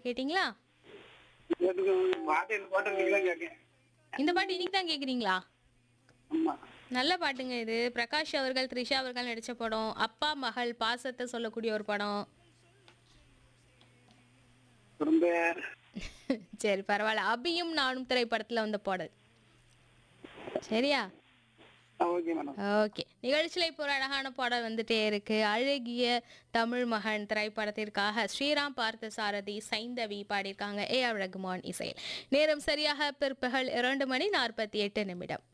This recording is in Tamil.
கேட்டிங்களா எனக்கு பாட்டு எனக்கு பாட்டு நீங்க தான் கேட்கேன் இந்த பாட்டு இன்னைக்கு தான் கேட்குறீங்களா ஆமா நல்ல பாட்டுங்க இது பிரகாஷ் அவர்கள் த்ரிஷா அவர்கள் நடித்த படம் அப்பா மகள் பாசத்தை சொல்லக்கூடிய ஒரு படம் ரொம்ப சரி பரவாயில்ல அபியும் நானும் திரைப்படத்தில் வந்த பாடல் சரியா ஓகே மேடம் ஓகே நிகழ்ச்சியில் இப்போ ஒரு அழகான பாடல் வந்துட்டே இருக்கு அழகிய தமிழ் மகன் திரைப்படத்திற்காக ஸ்ரீராம் பார்த்த சாரதி சைந்தவி பாடியிருக்காங்க ஏ ஆர் ரகுமான் இசையில் நேரம் சரியாக பிற்பகல் இரண்டு மணி நாற்பத்தி எட்டு நிமிடம்